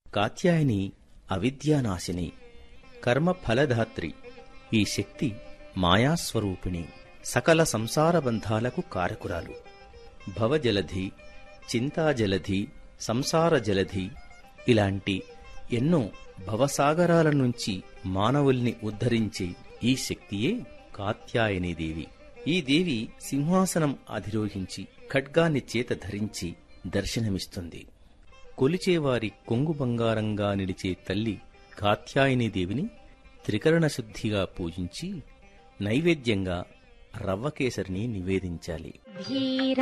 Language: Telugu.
కాత్యాయని అవిద్యానాశిని కర్మ ఫలధాత్రి ఈ శక్తి మాయాస్వరూపిణి సకల సంసార బంధాలకు కారకురాలు భవజలధి చింతాజలధి సంసార జలధి ఇలాంటి ఎన్నో భవసాగరాల నుంచి మానవుల్ని ఉద్ధరించే ఈ శక్తియే కాత్యాయనీదేవి ఈ దేవి సింహాసనం అధిరోహించి ఖడ్గాన్ని చేత ధరించి దర్శనమిస్తుంది కొలిచేవారి కొంగు బంగారంగా నిలిచే తల్లి కాత్యాయనీదేవిని త్రికరణ శుద్ధిగా పూజించి నైవేద్యంగా రవ్వకేసరిని నివేదించాలి ధీర